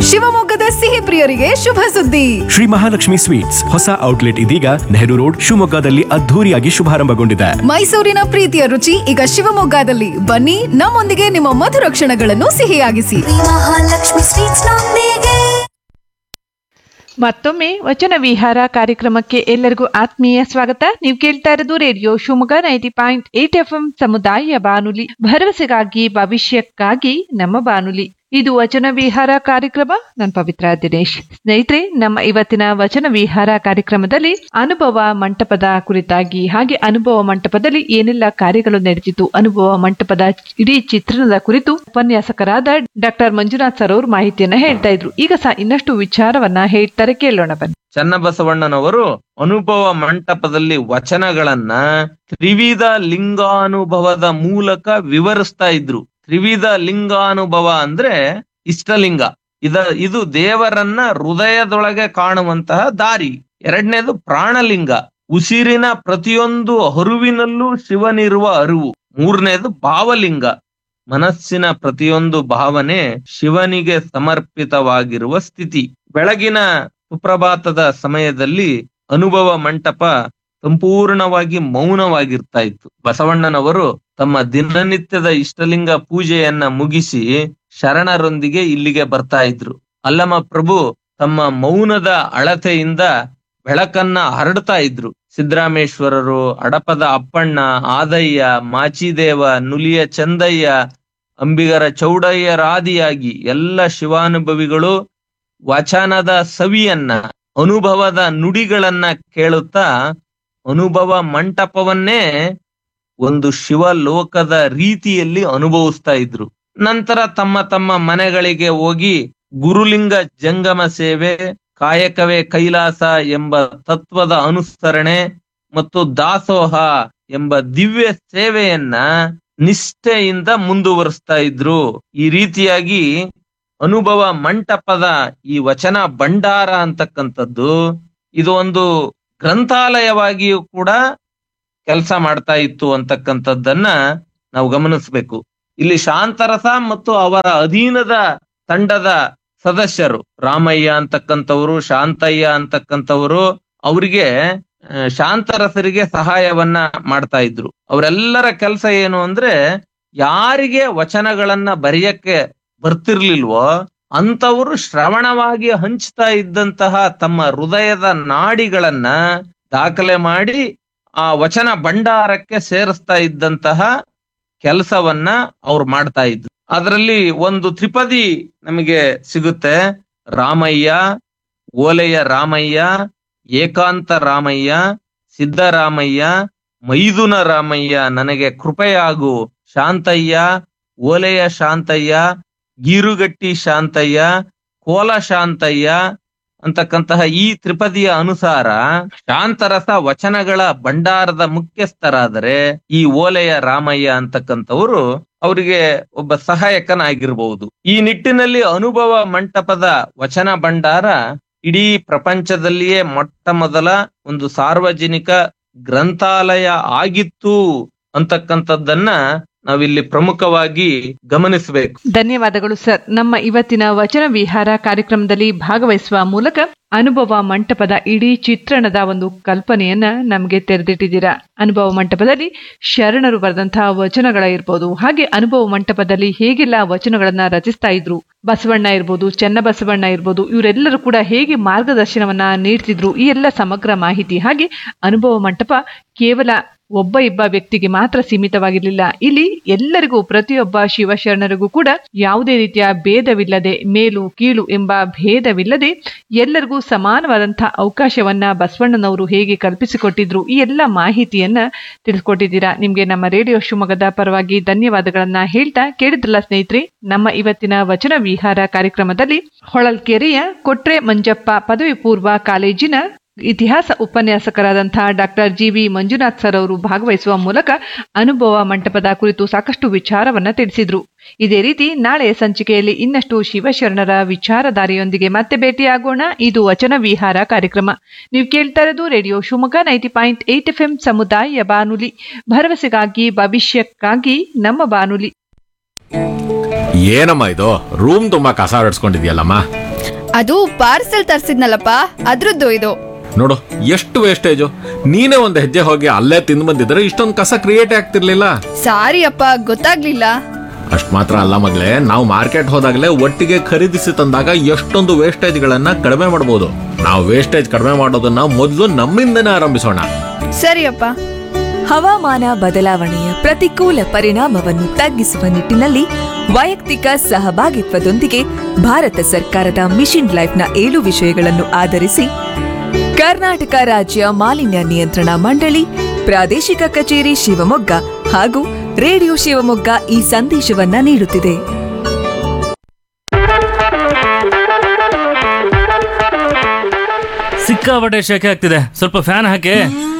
ಶಿವಮೊಗ್ಗದ ಸಿಹಿ ಪ್ರಿಯರಿಗೆ ಶುಭ ಸುದ್ದಿ ಶ್ರೀ ಮಹಾಲಕ್ಷ್ಮಿ ಸ್ವೀಟ್ಸ್ ಹೊಸ ಔಟ್ಲೆಟ್ ಇದೀಗ ನೆಹರು ರೋಡ್ ಶಿವಮೊಗ್ಗದಲ್ಲಿ ಅದ್ಧೂರಿಯಾಗಿ ಶುಭಾರಂಭಗೊಂಡಿದೆ ಮೈಸೂರಿನ ಪ್ರೀತಿಯ ರುಚಿ ಈಗ ಶಿವಮೊಗ್ಗದಲ್ಲಿ ಬನ್ನಿ ನಮ್ಮೊಂದಿಗೆ ನಿಮ್ಮ ಮಧುರ ಕ್ಷಣಗಳನ್ನು ಸಿಹಿಯಾಗಿಸಿ ಮಹಾಲಕ್ಷ್ಮಿ ಸ್ವೀಟ್ಸ್ ನೊಂದಿಗೆ ಮತ್ತೊಮ್ಮೆ ವಚನ ವಿಹಾರ ಕಾರ್ಯಕ್ರಮಕ್ಕೆ ಎಲ್ಲರಿಗೂ ಆತ್ಮೀಯ ಸ್ವಾಗತ ನೀವು ಕೇಳ್ತಾ ಇರೋದು radio Shivamogga ninety point eight F ಸಮುದಾಯ ಬಾನುಲಿ ಭರವಸೆಗಾಗಿ ಭವಿಷ್ಯಕ್ಕಾಗಿ ನಮ್ಮ ಬಾನುಲಿ ಇದು ವಚನ ವಿಹಾರ ಕಾರ್ಯಕ್ರಮ ನಾನು ಪವಿತ್ರ ದಿನೇಶ್ ಸ್ನೇಹಿತರೆ ನಮ್ಮ ಇವತ್ತಿನ ವಚನ ವಿಹಾರ ಕಾರ್ಯಕ್ರಮದಲ್ಲಿ ಅನುಭವ ಮಂಟಪದ ಕುರಿತಾಗಿ ಹಾಗೆ ಅನುಭವ ಮಂಟಪದಲ್ಲಿ ಏನೆಲ್ಲ ಕಾರ್ಯಗಳು ನಡೆದಿತ್ತು ಅನುಭವ ಮಂಟಪದ ಇಡೀ ಚಿತ್ರಣದ ಕುರಿತು ಉಪನ್ಯಾಸಕರಾದ ಡಾಕ್ಟರ್ ಮಂಜುನಾಥ್ ಸರ್ ಅವರು ಮಾಹಿತಿಯನ್ನ ಹೇಳ್ತಾ ಇದ್ರು ಈಗ ಸಹ ಇನ್ನಷ್ಟು ವಿಚಾರವನ್ನ ಹೇಳ್ತಾರೆ ಕೇಳೋಣ ಬನ್ನಿ ಚನ್ನಬಸವಣ್ಣನವರು ಅನುಭವ ಮಂಟಪದಲ್ಲಿ ವಚನಗಳನ್ನ ತ್ರಿವಿಧ ಲಿಂಗಾನುಭವದ ಮೂಲಕ ವಿವರಿಸ್ತಾ ಇದ್ರು ತ್ರಿವಿಧ ಲಿಂಗಾನುಭವ ಅಂದ್ರೆ ಇಷ್ಟಲಿಂಗ ಇದ ಇದು ದೇವರನ್ನ ಹೃದಯದೊಳಗೆ ಕಾಣುವಂತಹ ದಾರಿ ಎರಡನೇದು ಪ್ರಾಣಲಿಂಗ ಉಸಿರಿನ ಪ್ರತಿಯೊಂದು ಹರುವಿನಲ್ಲೂ ಶಿವನಿರುವ ಅರಿವು ಮೂರನೇದು ಭಾವಲಿಂಗ ಮನಸ್ಸಿನ ಪ್ರತಿಯೊಂದು ಭಾವನೆ ಶಿವನಿಗೆ ಸಮರ್ಪಿತವಾಗಿರುವ ಸ್ಥಿತಿ ಬೆಳಗಿನ ಸುಪ್ರಭಾತದ ಸಮಯದಲ್ಲಿ ಅನುಭವ ಮಂಟಪ ಸಂಪೂರ್ಣವಾಗಿ ಮೌನವಾಗಿರ್ತಾ ಇತ್ತು ಬಸವಣ್ಣನವರು ತಮ್ಮ ದಿನನಿತ್ಯದ ಇಷ್ಟಲಿಂಗ ಪೂಜೆಯನ್ನ ಮುಗಿಸಿ ಶರಣರೊಂದಿಗೆ ಇಲ್ಲಿಗೆ ಬರ್ತಾ ಇದ್ರು ಅಲ್ಲಮ ಪ್ರಭು ತಮ್ಮ ಮೌನದ ಅಳತೆಯಿಂದ ಬೆಳಕನ್ನ ಹರಡ್ತಾ ಇದ್ರು ಸಿದ್ದರಾಮೇಶ್ವರರು ಅಡಪದ ಅಪ್ಪಣ್ಣ ಆದಯ್ಯ ಮಾಚಿದೇವ ನುಲಿಯ ಚಂದಯ್ಯ ಅಂಬಿಗರ ಚೌಡಯ್ಯರಾದಿಯಾಗಿ ಎಲ್ಲ ಶಿವಾನುಭವಿಗಳು ವಚನದ ಸವಿಯನ್ನ ಅನುಭವದ ನುಡಿಗಳನ್ನ ಕೇಳುತ್ತಾ ಅನುಭವ ಮಂಟಪವನ್ನೇ ಒಂದು ಶಿವಲೋಕದ ರೀತಿಯಲ್ಲಿ ಅನುಭವಿಸ್ತಾ ಇದ್ರು ನಂತರ ತಮ್ಮ ತಮ್ಮ ಮನೆಗಳಿಗೆ ಹೋಗಿ ಗುರುಲಿಂಗ ಜಂಗಮ ಸೇವೆ ಕಾಯಕವೇ ಕೈಲಾಸ ಎಂಬ ತತ್ವದ ಅನುಸರಣೆ ಮತ್ತು ದಾಸೋಹ ಎಂಬ ದಿವ್ಯ ಸೇವೆಯನ್ನ ನಿಷ್ಠೆಯಿಂದ ಮುಂದುವರಿಸ್ತಾ ಇದ್ರು ಈ ರೀತಿಯಾಗಿ ಅನುಭವ ಮಂಟಪದ ಈ ವಚನ ಭಂಡಾರ ಅಂತಕ್ಕಂಥದ್ದು ಇದು ಒಂದು ಗ್ರಂಥಾಲಯವಾಗಿಯೂ ಕೂಡ ಕೆಲಸ ಮಾಡ್ತಾ ಇತ್ತು ಅಂತಕ್ಕಂಥದ್ದನ್ನ ನಾವು ಗಮನಿಸ್ಬೇಕು ಇಲ್ಲಿ ಶಾಂತರಸ ಮತ್ತು ಅವರ ಅಧೀನದ ತಂಡದ ಸದಸ್ಯರು ರಾಮಯ್ಯ ಅಂತಕ್ಕಂಥವ್ರು ಶಾಂತಯ್ಯ ಅಂತಕ್ಕಂಥವ್ರು ಅವರಿಗೆ ಆ, ಶಾಂತರಸರಿಗೆ ಸಹಾಯವನ್ನ ಮಾಡ್ತಾ ಇದ್ರು ಅವರೆಲ್ಲರ ಕೆಲಸ ಏನು ಅಂದ್ರೆ ಯಾರಿಗೆ ವಚನಗಳನ್ನ ಬರೆಯಕ್ಕೆ ಬರ್ತಿರ್ಲಿಲ್ವೋ ಅಂತವರು ಶ್ರವಣವಾಗಿ ಹಂಚ್ತಾ ಇದ್ದಂತಹ ತಮ್ಮ ಹೃದಯದ ನಾಡಿಗಳನ್ನ ದಾಖಲೆ ಮಾಡಿ ಆ ವಚನ ಭಂಡಾರಕ್ಕೆ ಸೇರಿಸ್ತಾ ಇದ್ದಂತಹ ಕೆಲಸವನ್ನ ಅವ್ರು ಮಾಡ್ತಾ ಇದ್ರು ಅದರಲ್ಲಿ ಒಂದು ತ್ರಿಪದಿ ನಮಗೆ ಸಿಗುತ್ತೆ ರಾಮಯ್ಯ ಓಲೆಯ ರಾಮಯ್ಯ ಏಕಾಂತ ರಾಮಯ್ಯ ಸಿದ್ದರಾಮಯ್ಯ ಮೈದುನ ರಾಮಯ್ಯ ನನಗೆ ಕೃಪೆಯಾಗು ಶಾಂತಯ್ಯ ಓಲೆಯ ಶಾಂತಯ್ಯ ಗೀರುಗಟ್ಟಿ ಶಾಂತಯ್ಯ ಕೋಲ ಶಾಂತಯ್ಯ ಅಂತಕ್ಕಂತಹ ಈ ತ್ರಿಪದಿಯ ಅನುಸಾರ ಶಾಂತರಸ ವಚನಗಳ ಭಂಡಾರದ ಮುಖ್ಯಸ್ಥರಾದರೆ ಈ ಓಲೆಯ ರಾಮಯ್ಯ ಅಂತಕ್ಕಂಥವರು ಅವರಿಗೆ ಒಬ್ಬ ಸಹಾಯಕನಾಗಿರ್ಬಹುದು ಈ ನಿಟ್ಟಿನಲ್ಲಿ ಅನುಭವ ಮಂಟಪದ ವಚನ ಭಂಡಾರ ಇಡೀ ಪ್ರಪಂಚದಲ್ಲಿಯೇ ಮೊಟ್ಟ ಮೊದಲ ಒಂದು ಸಾರ್ವಜನಿಕ ಗ್ರಂಥಾಲಯ ಆಗಿತ್ತು ಅಂತಕ್ಕಂಥದ್ದನ್ನ ನಾವಿಲ್ಲಿ ಪ್ರಮುಖವಾಗಿ ಗಮನಿಸಬೇಕು ಧನ್ಯವಾದಗಳು ಸರ್ ನಮ್ಮ ಇವತ್ತಿನ ವಚನ ವಿಹಾರ ಕಾರ್ಯಕ್ರಮದಲ್ಲಿ ಭಾಗವಹಿಸುವ ಮೂಲಕ ಅನುಭವ ಮಂಟಪದ ಇಡೀ ಚಿತ್ರಣದ ಒಂದು ಕಲ್ಪನೆಯನ್ನ ನಮಗೆ ತೆರೆದಿಟ್ಟಿದ್ದೀರಾ ಅನುಭವ ಮಂಟಪದಲ್ಲಿ ಶರಣರು ಬರೆದಂತಹ ವಚನಗಳ ಇರ್ಬೋದು ಹಾಗೆ ಅನುಭವ ಮಂಟಪದಲ್ಲಿ ಹೇಗೆಲ್ಲ ವಚನಗಳನ್ನ ರಚಿಸ್ತಾ ಇದ್ರು ಬಸವಣ್ಣ ಇರ್ಬೋದು ಚನ್ನಬಸವಣ್ಣ ಇರ್ಬೋದು ಇವರೆಲ್ಲರೂ ಕೂಡ ಹೇಗೆ ಮಾರ್ಗದರ್ಶನವನ್ನ ನೀಡ್ತಿದ್ರು ಈ ಎಲ್ಲ ಸಮಗ್ರ ಮಾಹಿತಿ ಹಾಗೆ ಅನುಭವ ಮಂಟಪ ಕೇವಲ ಒಬ್ಬ ಇಬ್ಬ ವ್ಯಕ್ತಿಗೆ ಮಾತ್ರ ಸೀಮಿತವಾಗಿರಲಿಲ್ಲ ಇಲ್ಲಿ ಎಲ್ಲರಿಗೂ ಪ್ರತಿಯೊಬ್ಬ ಶಿವಶರಣರಿಗೂ ಕೂಡ ಯಾವುದೇ ರೀತಿಯ ಭೇದವಿಲ್ಲದೆ ಮೇಲು ಕೀಳು ಎಂಬ ಭೇದವಿಲ್ಲದೆ ಎಲ್ಲರಿಗೂ ಸಮಾನವಾದಂತಹ ಅವಕಾಶವನ್ನ ಬಸವಣ್ಣನವರು ಹೇಗೆ ಕಲ್ಪಿಸಿಕೊಟ್ಟಿದ್ರು ಈ ಎಲ್ಲ ಮಾಹಿತಿಯನ್ನ ತಿಳಿಸ್ಕೊಟ್ಟಿದ್ದೀರಾ ನಿಮ್ಗೆ ನಮ್ಮ ರೇಡಿಯೋ ಶಿವಮೊಗ್ಗದ ಪರವಾಗಿ ಧನ್ಯವಾದಗಳನ್ನ ಹೇಳ್ತಾ ಕೇಳಿದ್ರಲ್ಲ ಸ್ನೇಹಿತರೆ ನಮ್ಮ ಇವತ್ತಿನ ವಚನ ವಿಹಾರ ಕಾರ್ಯಕ್ರಮದಲ್ಲಿ ಹೊಳಲ್ಕೆರೆಯ ಕೊಟ್ರೆ ಮಂಜಪ್ಪ ಪದವಿ ಪೂರ್ವ ಕಾಲೇಜಿನ ಇತಿಹಾಸ ಉಪನ್ಯಾಸಕರಾದಂತಹ doctor G V Manjunath sir ಅವರು ಭಾಗವಹಿಸುವ ಮೂಲಕ ಅನುಭವ ಮಂಟಪದ ಕುರಿತು ಸಾಕಷ್ಟು ವಿಚಾರವನ್ನ ತಿಳಿಸಿದ್ರು ಇದೇ ರೀತಿ ನಾಳೆಯ ಸಂಚಿಕೆಯಲ್ಲಿ ಇನ್ನಷ್ಟು ಶಿವಶರಣರ ವಿಚಾರಧಾರೆಯೊಂದಿಗೆ ಮತ್ತೆ ಭೇಟಿಯಾಗೋಣ ಇದು ವಚನ ವಿಹಾರ ಕಾರ್ಯಕ್ರಮ ನೀವು ಕೇಳ್ತಾ ಇರೋದು radio Shivamogga ninety point eight F ಸಮುದಾಯ ಬಾನುಲಿ ಭರವಸೆಗಾಗಿ ಭವಿಷ್ಯಕ್ಕಾಗಿ ನಮ್ಮ ಬಾನುಲಿ ಏನಮ್ಮ ಇದು ರೂಮ್ ತುಂಬಾ ಕಸ ಹೊಡ್ಸ್ಕೊಂಡಿದ್ಯಲ್ಲಮ್ಮ ಅದು ಪಾರ್ಸೆಲ್ ತರ್ಸಿದ್ನಲ್ಲಪ್ಪ ಅದ್ರದ್ದು ಇದು ನೋಡು ಎಷ್ಟು ವೇಸ್ಟೇಜು ನೀನೇ ಒಂದು ಹೆಜ್ಜೆ ಹೋಗಿ ಅಲ್ಲೇ ತಿಂದು ಬಂದಿದ್ರೆ ಇಷ್ಟೊಂದು ಕಸ ಕ್ರಿಯೇಟ್ ಆಗ್ತಿರ್ಲಿಲ್ಲ ಸಾರಿ ಅಪ್ಪ ಗೊತ್ತಾಗ್ಲಿಲ್ಲ ಅಷ್ಟ್ ಮಾತ್ರ ಅಲ್ಲ ಮಗಳೇ ನಾವು ಮಾರ್ಕೆಟ್ ಹೋದಾಗಲೇ ಒಟ್ಟಿಗೆ ಖರೀದಿಸಿ ತಂದಾಗ ಎಷ್ಟೊಂದು ವೇಸ್ಟೇಜ್ಗಳನ್ನ ಕಡಿಮೆ ಮಾಡಬಹುದು ನಾವು ವೇಸ್ಟೇಜ್ ಕಡಿಮೆ ಮಾಡೋದನ್ನ ಮೊದಲು ನಮ್ಮಿಂದನೇ ಆರಂಭಿಸೋಣ ಸರಿಯಪ್ಪ ಹವಾಮಾನ ಬದಲಾವಣೆಯ ಪ್ರತಿಕೂಲ ಪರಿಣಾಮವನ್ನು ತಗ್ಗಿಸುವ ನಿಟ್ಟಿನಲ್ಲಿ ವೈಯಕ್ತಿಕ ಸಹಭಾಗಿತ್ವದೊಂದಿಗೆ ಭಾರತ ಸರ್ಕಾರದ ಮಿಷನ್ ಲೈಫ್ನ ಏಳು ವಿಷಯಗಳನ್ನು ಆಧರಿಸಿ ಕರ್ನಾಟಕ ರಾಜ್ಯ ಮಾಲಿನ್ಯ ನಿಯಂತ್ರಣ ಮಂಡಳಿ ಪ್ರಾದೇಶಿಕ ಕಚೇರಿ ಶಿವಮೊಗ್ಗ ಹಾಗೂ ರೇಡಿಯೋ ಶಿವಮೊಗ್ಗ ಈ ಸಂದೇಶವನ್ನ ನೀಡುತ್ತಿದೆ ಸಿಕ್ಕಾಪಟ್ಟೆ ಶೆಕೆ ಆಗ್ತಿದೆ ಸ್ವಲ್ಪ ಫ್ಯಾನ್ ಹಾಕಿ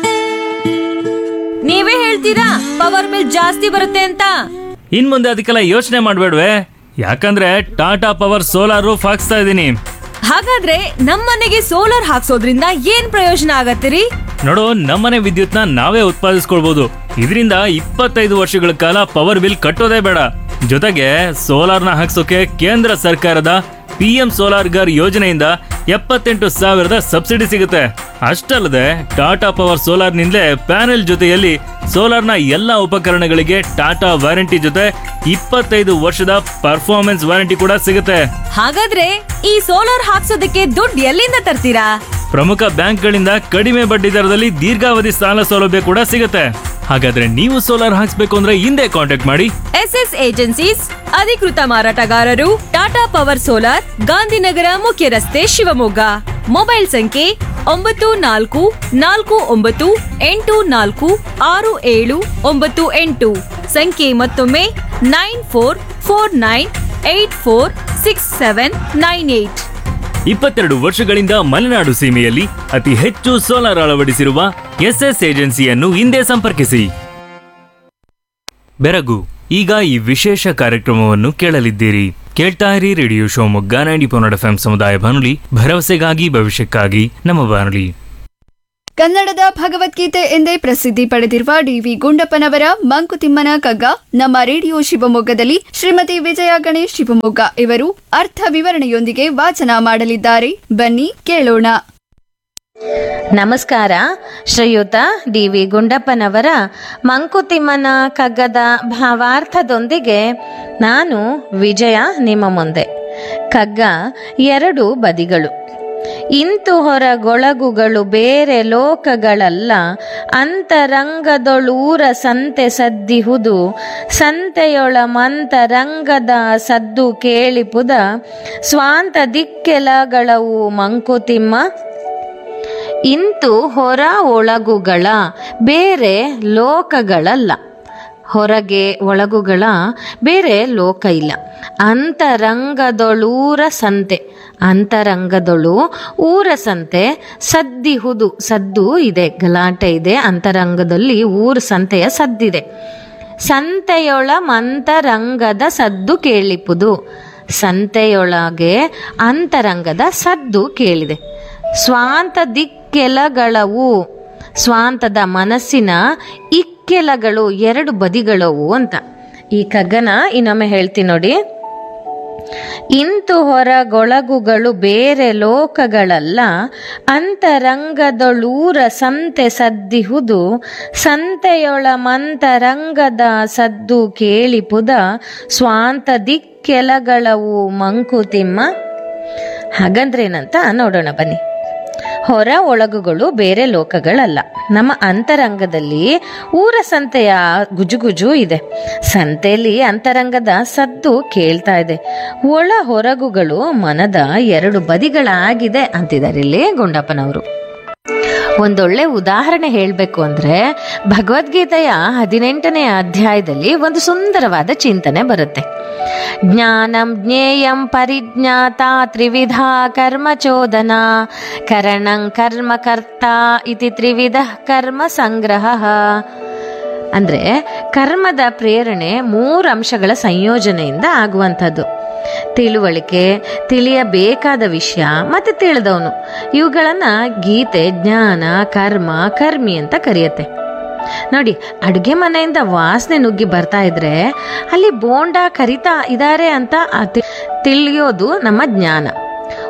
ನೀವೇ ಹೇಳ್ತೀರಾ ಪವರ್ ಬಿಲ್ ಜಾಸ್ತಿ ಬರುತ್ತೆ ಅಂತ ಇನ್ ಮುಂದೆ ಅದಕ್ಕೆಲ್ಲ ಯೋಚನೆ ಮಾಡ್ಬೇಡ್ವೆ ಯಾಕಂದ್ರೆ ಟಾಟಾ ಪವರ್ ಸೋಲಾರ್ ರೂಫ್ ಹಾಕ್ಸ್ತಾ ಇದ್ದೀನಿ ಹಾಗಾದ್ರೆ ನಮ್ಮನೆಗೆ ಸೋಲಾರ್ ಹಾಕ್ಸೋದ್ರಿಂದ ಏನ್ ಪ್ರಯೋಜನ ಆಗತ್ತಿರಿ ನೋಡು ನಮ್ಮನೆ ವಿದ್ಯುತ್ನ ನಾವೇ ಉತ್ಪಾದಿಸ್ಕೊಳ್ಬಹುದು ಇದರಿಂದ ಇಪ್ಪತ್ತೈದು ವರ್ಷಗಳ ಕಾಲ ಪವರ್ ಬಿಲ್ ಕಟ್ಟೋದೇ ಬೇಡ ಜೊತೆಗೆ ಸೋಲಾರ್ನ ಹಾಕ್ಸೋಕೆ ಕೇಂದ್ರ ಸರ್ಕಾರದ ಪಿ ಎಂ ಸೋಲಾರ್ ಗರ್ ಯೋಜನೆಯಿಂದ ಎಪ್ಪತ್ತೆಂಟು ಸಾವಿರದ ಸಬ್ಸಿಡಿ ಸಿಗುತ್ತೆ ಅಷ್ಟಲ್ಲದೆ ಟಾಟಾ ಪವರ್ ಸೋಲಾರ್ನಿಂದಲೇ ಪ್ಯಾನೆಲ್ ಜೊತೆಯಲ್ಲಿ ಸೋಲಾರ್ನ ಎಲ್ಲ ಉಪಕರಣಗಳಿಗೆ ಟಾಟಾ ವಾರಂಟಿ ಜೊತೆ ಇಪ್ಪತ್ತೈದು ವರ್ಷದ ಪರ್ಫಾರ್ಮೆನ್ಸ್ ವಾರಂಟಿ ಕೂಡ ಸಿಗುತ್ತೆ ಹಾಗಾದ್ರೆ ಈ ಸೋಲಾರ್ ಹಾಕ್ಸೋದಕ್ಕೆ ದುಡ್ಡು ಎಲ್ಲಿಂದ ತರ್ತೀರಾ ಪ್ರಮುಖ ಬ್ಯಾಂಕ್ಗಳಿಂದ ಕಡಿಮೆ ಬಡ್ಡಿ ದರದಲ್ಲಿ ದೀರ್ಘಾವಧಿ ಸಾಲ ಸೌಲಭ್ಯ ಕೂಡ ಸಿಗುತ್ತೆ ಹಾಗಾದ್ರೆ ನೀವು ಸೋಲಾರ್ ಹಾಕ್ಸ್ಬೇಕು ಅಂದ್ರೆ ಹಿಂದೆ ಕಾಂಟ್ಯಾಕ್ಟ್ ಮಾಡಿ ಎಸ್ ಎಸ್ ಏಜೆನ್ಸೀಸ್ ಅಧಿಕೃತ ಮಾರಾಟಗಾರರು ಟಾಟಾ ಪವರ್ ಸೋಲಾರ್ ಗಾಂಧಿನಗರ ಮುಖ್ಯ ರಸ್ತೆ ಶಿವಮೊಗ್ಗ ಮೊಬೈಲ್ ಸಂಖ್ಯೆ ಒಂಬತ್ತು ನಾಲ್ಕು ನಾಲ್ಕು ಒಂಬತ್ತು ಎಂಟು ನಾಲ್ಕು ಆರು ಏಳು ಒಂಬತ್ತು ಎಂಟು ಸಂಖ್ಯೆ ಮತ್ತೊಮ್ಮೆ nine four four nine eight four six seven nine eight ಇಪ್ಪತ್ತೆರಡು ವರ್ಷಗಳಿಂದ ಮಲೆನಾಡು ಸೀಮೆಯಲ್ಲಿ ಅತಿ ಹೆಚ್ಚು ಸೋಲಾರ್ ಅಳವಡಿಸಿರುವ ಎಸ್ಎಸ್ ಏಜೆನ್ಸಿಯನ್ನು ಹಿಂದೆ ಸಂಪರ್ಕಿಸಿ ಬೆರಗು ಈಗ ಈ ವಿಶೇಷ ಕಾರ್ಯಕ್ರಮವನ್ನು ಕೇಳಲಿದ್ದೀರಿ ಕೇಳ್ತಾ ಇರಿ ರೇಡಿಯೋ ಶಿವಮೊಗ್ಗ ನೈಂಟಿ ಪೊನ್ನಡ ಎಫ್ ಸಮುದಾಯ ಬಾನುಲಿ ಭರವಸೆಗಾಗಿ ಭವಿಷ್ಯಕ್ಕಾಗಿ ನಮ್ಮ ಬಾನುಲಿ ಕನ್ನಡದ ಭಗವದ್ಗೀತೆ ಎಂದೇ ಪ್ರಸಿದ್ಧಿ ಪಡೆದಿರುವ ಡಿವಿ ಗುಂಡಪ್ಪನವರ ಮಂಕುತಿಮ್ಮನ ಕಗ್ಗ ನಮ್ಮ ರೇಡಿಯೋ ಶಿವಮೊಗ್ಗದಲ್ಲಿ ಶ್ರೀಮತಿ ವಿಜಯ ಗಣೇಶ್ ಶಿವಮೊಗ್ಗ ಇವರು ಅರ್ಥ ವಿವರಣೆಯೊಂದಿಗೆ ವಾಚನ ಮಾಡಲಿದ್ದಾರೆ ಬನ್ನಿ ಕೇಳೋಣ ನಮಸ್ಕಾರ ಶ್ರೀಯುತ ಡಿ ವಿ ಗುಂಡಪ್ಪನವರ ಮಂಕುತಿಮ್ಮನ ಕಗ್ಗದ ಭಾವಾರ್ಥದೊಂದಿಗೆ ನಾನು ವಿಜಯ ನಿಮ್ಮ ಮುಂದೆ ಕಗ್ಗ ಎರಡು ಬದಿಗಳು ಇಂತು ಹೊರಗೊಳಗುಗಳು ಬೇರೆ ಲೋಕಗಳಲ್ಲ ಅಂತರಂಗದೊಳೂರ ಸಂತೆ ಸದ್ದಿಹುದು ಸಂತೆಯೊಳ ಮಂತರಂಗದ ಸದ್ದು ಕೇಳಿಪುದ ಸ್ವಾಂತ ದಿಕ್ಕೆಲಗಳವು ಮಂಕುತಿಮ್ಮ ಇಂತು ಹೊರ ಒಳಗುಗಳ ಬೇರೆ ಲೋಕಗಳಲ್ಲ ಹೊರಗೆ ಒಳಗುಗಳ ಬೇರೆ ಲೋಕ ಇಲ್ಲ ಅಂತರಂಗದೊಳೂರ ಸಂತೆ ಅಂತರಂಗದೊಳು ಊರ ಸಂತೆ ಸದ್ದಿಹುದು ಸದ್ದು ಇದೆ ಗಲಾಟೆ ಇದೆ ಅಂತರಂಗದಲ್ಲಿ ಊರ ಸಂತೆಯ ಸದ್ದಿದೆ ಸಂತೆಯೊಳ ಮಂತರಂಗದ ಸದ್ದು ಕೇಳಿಪುದು ಸಂತೆಯೊಳಗೆ ಅಂತರಂಗದ ಸದ್ದು ಕೇಳಿದೆ ಸ್ವಾಂತ ದಿಕ್ಕೆಲಗಳವು ಸ್ವಾಂತದ ಮನಸ್ಸಿನ ಇಕ್ಕೆಲಗಳು ಎರಡು ಬದಿಗಳವು ಅಂತ ಈ ಕಗ್ಗನ ಇನ್ನೊಮ್ಮೆ ಹೇಳ್ತೀನಿ ನೋಡಿ ಇಂತು ಹೊರಗೊಳಗುಗಳು ಬೇರೆ ಲೋಕಗಳಲ್ಲ ಅಂತರಂಗದೊಳೂರ ಸಂತೆ ಸದ್ದಿಹುದು ಸಂತೆಯೊಳ ಮಂತರಂಗದ ಸದ್ದು ಕೇಳಿಪುದ ಸ್ವಾಂತ ದಿಕ್ಕೆಲಗಳವು ಮಂಕುತಿಮ್ಮ ಹಾಗಂದ್ರೇನಂತ ನೋಡೋಣ ಬನ್ನಿ ಹೊರ ಒಳಗುಗಳು ಬೇರೆ ಲೋಕಗಳಲ್ಲ ನಮ್ಮ ಅಂತರಂಗದಲ್ಲಿ ಊರ ಸಂತೆಯ ಗುಜುಗುಜು ಇದೆ ಸಂತೆಯಲ್ಲಿ ಅಂತರಂಗದ ಸದ್ದು ಕೇಳ್ತಾ ಇದೆ ಒಳ ಹೊರಗುಗಳು ಮನದ ಎರಡು ಬದಿಗಳಾಗಿದೆ ಅಂತಿದ್ದಾರೆ ಇಲ್ಲಿ ಗುಂಡಪ್ಪನವರು ಒಂದೊಳ್ಳೆ ಉದಾಹರಣೆ ಹೇಳಬೇಕು ಅಂದ್ರೆ ಭಗವದ್ಗೀತೆಯ ಹದಿನೆಂಟನೇ ಅಧ್ಯಾಯದಲ್ಲಿ ಒಂದು ಸುಂದರವಾದ ಚಿಂತನೆ ಬರುತ್ತೆ ಜ್ಞಾನಂ ಜ್ಞೇಯಂ ಪರಿಜ್ಞಾತ ತ್ರಿವಿಧ ಕರ್ಮಚೋದನ ಕರಣಂ ಕರ್ಮಕರ್ತ ಇತಿ ತ್ರಿವಿಧ ಕರ್ಮ ಸಂಗ್ರಹ ಅಂದ್ರೆ ಕರ್ಮದ ಪ್ರೇರಣೆ ಮೂರು ಅಂಶಗಳ ಸಂಯೋಜನೆಯಿಂದ ಆಗುವಂಥದ್ದು ತಿಳುವಳಿಕೆ ತಿಳಿಯಬೇಕಾದ ವಿಷಯ ಮತ್ತೆ ತಿಳಿದವನು ಇವುಗಳನ್ನ ಗೀತೆ ಜ್ಞಾನ ಕರ್ಮ ಕರ್ಮಿ ಅಂತ ಕರೆಯುತ್ತೆ ನೋಡಿ ಅಡುಗೆ ಮನೆಯಿಂದ ವಾಸನೆ ನುಗ್ಗಿ ಬರ್ತಾ ಇದ್ರೆ ಅಲ್ಲಿ ಬೋಂಡ ಕರಿತಾ ಇದ್ದಾರೆ ಅಂತ ಆ ತಿ- ತಿಳಿಯೋದು ನಮ್ಮ ಜ್ಞಾನ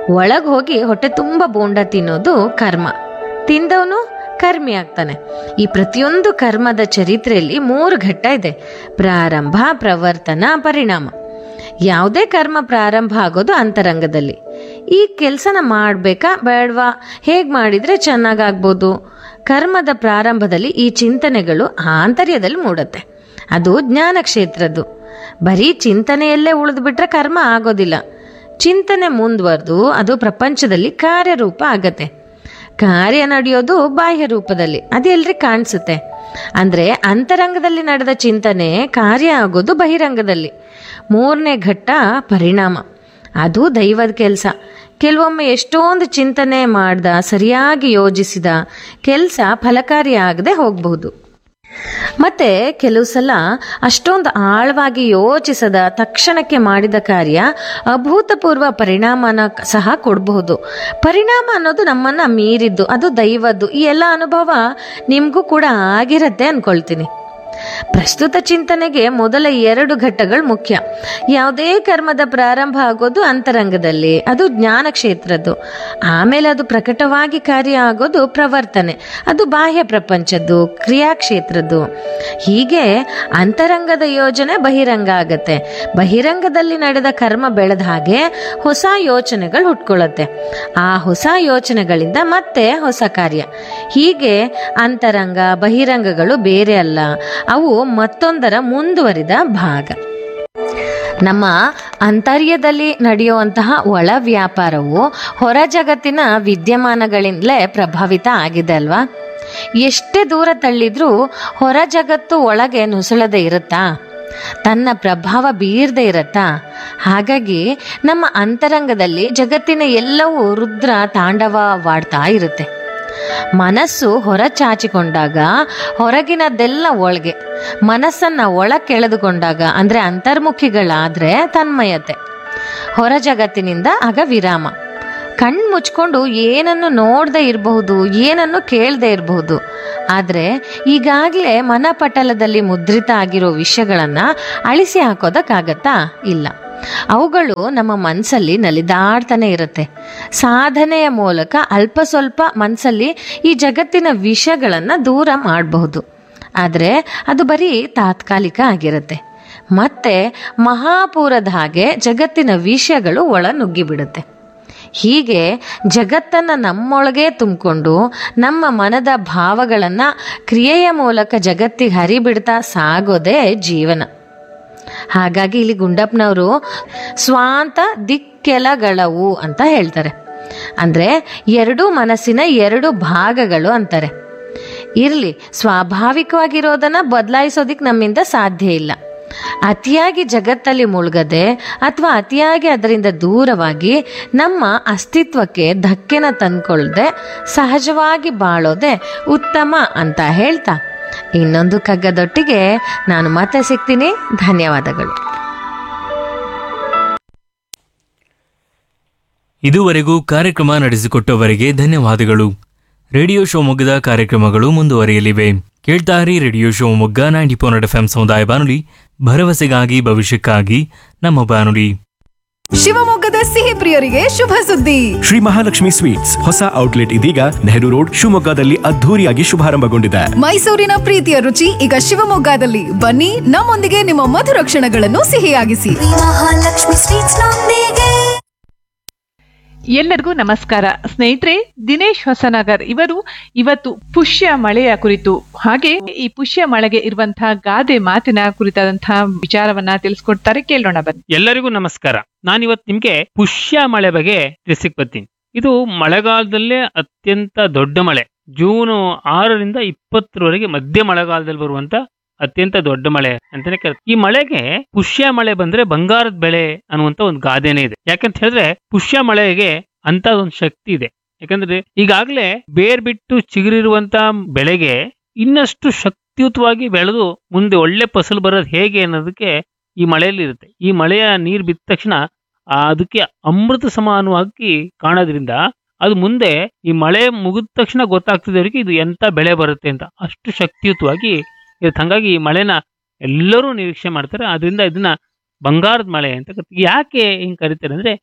ಒಳಗ್ ಹೋಗಿ ಹೊಟ್ಟೆ ತುಂಬ ಬೋಂಡ ತಿನ್ನೋದು ಕರ್ಮ ತಿಂದವನು ಕರ್ಮಿ ಆಗ್ತಾನೆ ಈ ಪ್ರತಿಯೊಂದು ಕರ್ಮದ ಚರಿತ್ರೆಯಲ್ಲಿ ಮೂರು ಘಟ್ಟ ಇದೆ ಪ್ರಾರಂಭ ಪ್ರವರ್ತನ ಪರಿಣಾಮ ಯಾವುದೇ ಕರ್ಮ ಪ್ರಾರಂಭ ಆಗೋದು ಅಂತರಂಗದಲ್ಲಿ ಈ ಕೆಲಸನ ಮಾಡಬೇಕಾ ಬೇಡವಾ ಹೇಗೆ ಮಾಡಿದರೆ ಚೆನ್ನಾಗಾಗ್ಬೋದು ಕರ್ಮದ ಪ್ರಾರಂಭದಲ್ಲಿ ಈ ಚಿಂತನೆಗಳು ಆಂತರ್ಯದಲ್ಲಿ ಮೂಡುತ್ತೆ ಅದು ಜ್ಞಾನ ಕ್ಷೇತ್ರದ್ದು ಬರೀ ಚಿಂತನೆಯಲ್ಲೇ ಉಳಿದ್ಬಿಟ್ರೆ ಕರ್ಮ ಆಗೋದಿಲ್ಲ ಚಿಂತನೆ ಮುಂದುವರೆದು ಅದು ಪ್ರಪಂಚದಲ್ಲಿ ಕಾರ್ಯರೂಪ ಆಗತ್ತೆ ಕಾರ್ಯ ನಡೆಯೋದು ಬಾಹ್ಯ ರೂಪದಲ್ಲಿ ಅದು ಎಲ್ರಿಗೆ ಕಾಣಿಸುತ್ತೆ ಅಂದ್ರೆ ಅಂತರಂಗದಲ್ಲಿ ನಡೆದ ಚಿಂತನೆ ಕಾರ್ಯ ಆಗೋದು ಬಹಿರಂಗದಲ್ಲಿ ಮೂರನೇ ಘಟ್ಟ ಪರಿಣಾಮ ಅದು ದೈವದ ಕೆಲಸ ಕೆಲವೊಮ್ಮೆ ಎಷ್ಟೊಂದು ಚಿಂತನೆ ಮಾಡ್ದ ಸರಿಯಾಗಿ ಯೋಜಿಸಿದ ಕೆಲಸ ಫಲಕಾರಿ ಆಗದೆ ಹೋಗಬಹುದು ಮತ್ತೆ ಕೆಲವು ಸಲ ಅಷ್ಟೊಂದು ಆಳವಾಗಿ ಯೋಚಿಸದ ತಕ್ಷಣಕ್ಕೆ ಮಾಡಿದ ಕಾರ್ಯ ಅಭೂತಪೂರ್ವ ಪರಿಣಾಮನ ಸಹ ಕೊಡಬಹುದು ಪರಿಣಾಮ ಅನ್ನೋದು ನಮ್ಮನ್ನ ಮೀರಿದ್ದು ಅದು ದೈವದ್ದು ಈ ಎಲ್ಲ ಅನುಭವ ನಿಮಗೂ ಕೂಡ ಆಗಿರತ್ತೆ ಅನ್ಕೊಳ್ತೀನಿ ಪ್ರಸ್ತುತ ಚಿಂತನೆಗೆ ಮೊದಲ ಎರಡು ಘಟ್ಟಗಳು ಮುಖ್ಯ ಯಾವುದೇ ಕರ್ಮದ ಪ್ರಾರಂಭ ಆಗೋದು ಅಂತರಂಗದಲ್ಲಿ ಅದು ಜ್ಞಾನ ಕ್ಷೇತ್ರದ್ದು ಆಮೇಲೆ ಅದು ಪ್ರಕಟವಾಗಿ ಕಾರ್ಯ ಆಗೋದು ಪ್ರವರ್ತನೆ ಅದು ಬಾಹ್ಯ ಪ್ರಪಂಚದ್ದು ಕ್ರಿಯಾಕ್ಷೇತ್ರದ್ದು ಹೀಗೆ ಅಂತರಂಗದ ಯೋಜನೆ ಬಹಿರಂಗ ಆಗತ್ತೆ ಬಹಿರಂಗದಲ್ಲಿ ನಡೆದ ಕರ್ಮ ಬೆಳೆದ ಹಾಗೆ ಹೊಸ ಯೋಚನೆಗಳು ಹುಟ್ಕೊಳ್ಳುತ್ತೆ ಆ ಹೊಸ ಯೋಚನೆಗಳಿಂದ ಮತ್ತೆ ಹೊಸ ಕಾರ್ಯ ಹೀಗೆ ಅಂತರಂಗ ಬಹಿರಂಗಗಳು ಬೇರೆ ಅಲ್ಲ ಅವು ಮತ್ತೊಂದರ ಮುಂದುವರಿದ ಭಾಗ ನಮ್ಮ ಅಂತರ್ಯದಲ್ಲಿ ನಡೆಯುವಂತಹ ಒಳ ವ್ಯಾಪಾರವು ಹೊರ ಜಗತ್ತಿನ ವಿದ್ಯಮಾನಗಳಿಂದಲೇ ಪ್ರಭಾವಿತ ಆಗಿದೆ ಅಲ್ವಾ ಎಷ್ಟೇ ದೂರ ತಳ್ಳಿದ್ರೂ ಹೊರ ಜಗತ್ತು ಒಳಗೆ ನುಸುಳದೆ ಇರುತ್ತಾ ತನ್ನ ಪ್ರಭಾವ ಬೀರದೆ ಇರತ್ತಾ ಹಾಗಾಗಿ ನಮ್ಮ ಅಂತರಂಗದಲ್ಲಿ ಜಗತ್ತಿನ ಎಲ್ಲವೂ ರುದ್ರ ತಾಂಡವವಾಡ್ತಾ ಇರುತ್ತೆ ಮನಸ್ಸು ಹೊರ ಚಾಚಿಕೊಂಡಾಗ ಹೊರಗಿನದೆಲ್ಲ ಒಳಗೆ ಮನಸ್ಸನ್ನ ಒಳ ಕೆಳೆದುಕೊಂಡಾಗ ಅಂದ್ರೆ ಅಂತರ್ಮುಖಿಗಳಾದ್ರೆ ತನ್ಮಯತೆ ಹೊರ ಜಗತ್ತಿನಿಂದ ಆಗ ವಿರಾಮ ಕಣ್ಣು ಮುಚ್ಕೊಂಡು ಏನನ್ನು ನೋಡದೆ ಇರಬಹುದು ಏನನ್ನು ಕೇಳದೆ ಇರಬಹುದು ಆದರೆ ಈಗಾಗಲೇ ಮನಪಟಲದಲ್ಲಿ ಮುದ್ರಿತ ಆಗಿರೋ ವಿಷಯಗಳನ್ನ ಅಳಿಸಿ ಹಾಕೋದಕ್ಕಾಗತ್ತಾ ಇಲ್ಲ ಅವುಗಳು ನಮ್ಮ ಮನಸ್ಸಲ್ಲಿ ನಲಿದಾಡ್ತಾನೆ ಇರುತ್ತೆ ಸಾಧನೆಯ ಮೂಲಕ ಅಲ್ಪ ಸ್ವಲ್ಪ ಮನಸ್ಸಲ್ಲಿ ಈ ಜಗತ್ತಿನ ವಿಷಯಗಳನ್ನು ದೂರ ಮಾಡಬಹುದು ಆದರೆ ಅದು ಬರೀ ತಾತ್ಕಾಲಿಕ ಆಗಿರುತ್ತೆ ಮತ್ತೆ ಮಹಾಪೂರದ ಹಾಗೆ ಜಗತ್ತಿನ ವಿಷಯಗಳು ಒಳ ನುಗ್ಗಿಬಿಡುತ್ತೆ ಹೀಗೆ ಜಗತ್ತನ್ನ ನಮ್ಮೊಳಗೆ ತುಂಬಿಕೊಂಡು ನಮ್ಮ ಮನದ ಭಾವಗಳನ್ನ ಕ್ರಿಯೆಯ ಮೂಲಕ ಜಗತ್ತಿಗೆ ಹರಿಬಿಡ್ತಾ ಸಾಗೋದೇ ಜೀವನ ಹಾಗಾಗಿ ಇಲ್ಲಿ ಗುಂಡಪ್ಪನವರು ಸ್ವಾಂತ ದಿಕ್ಕೆಲಗಳವು ಅಂತ ಹೇಳ್ತಾರೆ ಅಂದ್ರೆ ಎರಡು ಮನಸ್ಸಿನ ಎರಡು ಭಾಗಗಳು ಅಂತಾರೆ ಇರ್ಲಿ ಸ್ವಾಭಾವಿಕವಾಗಿರೋದನ್ನ ಬದಲಾಯಿಸೋದಿಕ್ ನಮ್ಮಿಂದ ಸಾಧ್ಯ ಇಲ್ಲ ಅತಿಯಾಗಿ ಜಗತ್ತಲ್ಲಿ ಮುಳುಗದೆ ಅಥವಾ ಅತಿಯಾಗಿ ಅದರಿಂದ ದೂರವಾಗಿ ನಮ್ಮ ಅಸ್ತಿತ್ವಕ್ಕೆ ಧಕ್ಕೆನ ತಂದ್ಕೊಳ್ದೆ ಸಹಜವಾಗಿ ಬಾಳೋದೆ ಉತ್ತಮ ಅಂತ ಹೇಳ್ತಾ ಇನ್ನೊಂದು ಕಗ್ಗದೊಟ್ಟಿಗೆ ನಾನು ಮತ್ತೆ ಸಿಗ್ತೀನಿ ಧನ್ಯವಾದಗಳು ಇದುವರೆಗೂ ಕಾರ್ಯಕ್ರಮ ನಡೆಸಿಕೊಟ್ಟವರಿಗೆ ಧನ್ಯವಾದಗಳು ರೇಡಿಯೋ ಶಿವಮೊಗ್ಗದ ಕಾರ್ಯಕ್ರಮಗಳು ಮುಂದುವರಿಯಲಿವೆ ಕೇಳ್ತಾರಿ radio Shivamogga ninety four F M ಸಮುದಾಯ ಬಾನುಲಿ ಭರವಸೆಗಾಗಿ ಭವಿಷ್ಯಕ್ಕಾಗಿ ನಮ್ಮ ಬಾನುಲಿ ಶಿವಮೊಗ್ಗದ ಸಿಹಿ ಪ್ರಿಯರಿಗೆ ಶುಭ ಸುದ್ದಿ ಶ್ರೀ ಮಹಾಲಕ್ಷ್ಮಿ ಸ್ವೀಟ್ಸ್ ಹೊಸ ಔಟ್ಲೆಟ್ ಇದೀಗ ನೆಹರು ರೋಡ್ ಶಿವಮೊಗ್ಗದಲ್ಲಿ ಅದ್ಧೂರಿಯಾಗಿ ಶುಭಾರಂಭಗೊಂಡಿದೆ ಮೈಸೂರಿನ ಪ್ರೀತಿಯ ರುಚಿ ಈಗ ಶಿವಮೊಗ್ಗದಲ್ಲಿ ಬನ್ನಿ ನಮ್ಮೊಂದಿಗೆ ನಿಮ್ಮ ಮಧುರ ಕ್ಷಣಗಳನ್ನು ಸಿಹಿಯಾಗಿಸಿ ಮಹಾಲಕ್ಷ್ಮಿ ಸ್ವೀಟ್ಸ್ ನೊಂದಿಗೆ ಎಲ್ಲರಿಗೂ ನಮಸ್ಕಾರ ಸ್ನೇಹಿತರೆ ದಿನೇಶ್ ಹೊಸನಗರ್ ಇವರು ಇವತ್ತು ಪುಷ್ಯ ಮಳೆಯ ಕುರಿತು ಹಾಗೆ ಈ ಪುಷ್ಯ ಮಳೆಗೆ ಇರುವಂತಹ ಗಾದೆ ಮಾತಿನ ಕುರಿತಾದಂತಹ ವಿಚಾರವನ್ನ ತಿಳಿಸ್ಕೊಡ್ತಾರೆ ಕೇಳೋಣ ಬನ್ನಿ ಎಲ್ಲರಿಗೂ ನಮಸ್ಕಾರ ನಾನಿವತ್ತು ನಿಮ್ಗೆ ಪುಷ್ಯ ಮಳೆ ಬಗ್ಗೆ ತಿಳಿಸಿಕ್ ಬರ್ತೀನಿ ಇದು ಮಳೆಗಾಲದಲ್ಲೇ ಅತ್ಯಂತ ದೊಡ್ಡ ಮಳೆ ಜೂನ್ ಆರರಿಂದ ಇಪ್ಪತ್ತರವರೆಗೆ ಮಧ್ಯ ಮಳೆಗಾಲದಲ್ಲಿ ಬರುವಂತ ಅತ್ಯಂತ ದೊಡ್ಡ ಮಳೆ ಅಂತಾನೆ ಕರೀತಾರೆ ಈ ಮಳೆಗೆ ಪುಷ್ಯ ಮಳೆ ಬಂದ್ರೆ ಬಂಗಾರದ ಬೆಳೆ ಅನ್ನುವಂತ ಒಂದು ಗಾದೆನೇ ಇದೆ ಯಾಕಂತ ಹೇಳಿದ್ರೆ ಪುಷ್ಯ ಮಳೆಗೆ ಅಂತ ಒಂದು ಶಕ್ತಿ ಇದೆ ಯಾಕಂದ್ರೆ ಈಗಾಗಲೇ ಬೇರ್ ಬಿಟ್ಟು ಚಿಗುರಿರುವಂತ ಬೆಳೆಗೆ ಇನ್ನಷ್ಟು ಶಕ್ತಿಯುತವಾಗಿ ಬೆಳೆದು ಮುಂದೆ ಒಳ್ಳೆ ಫಸಲು ಬರೋದು ಹೇಗೆ ಅನ್ನೋದಕ್ಕೆ ಈ ಮಳೆಯಲ್ಲಿ ಇರುತ್ತೆ ಈ ಮಳೆಯ ನೀರು ಬಿದ್ದ ತಕ್ಷಣ ಆ ಅದಕ್ಕೆ ಅಮೃತ ಸಮಾನವಾಗಿ ಕಾಣೋದ್ರಿಂದ ಅದು ಮುಂದೆ ಈ ಮಳೆ ಮುಗಿದ ತಕ್ಷಣ ಗೊತ್ತಾಗ್ತದೆ ಅವರಿಗೆ ಇದು ಎಂತ ಬೆಳೆ ಬರುತ್ತೆ ಅಂತ ಅಷ್ಟು ಶಕ್ತಿಯುತವಾಗಿ ಇರುತ್ತೆ ಹಂಗಾಗಿ ಈ ಮಳೆನ ಎಲ್ಲರೂ ನಿರೀಕ್ಷೆ ಮಾಡ್ತಾರೆ ಅದರಿಂದ ಇದನ್ನ ಬಂಗಾರದ ಮಳೆ ಅಂತ ಕರೀತಾರೆ. ಯಾಕೆ ಹಿಂಗ್ ಕರೀತಾರೆ ಅಂದ್ರೆ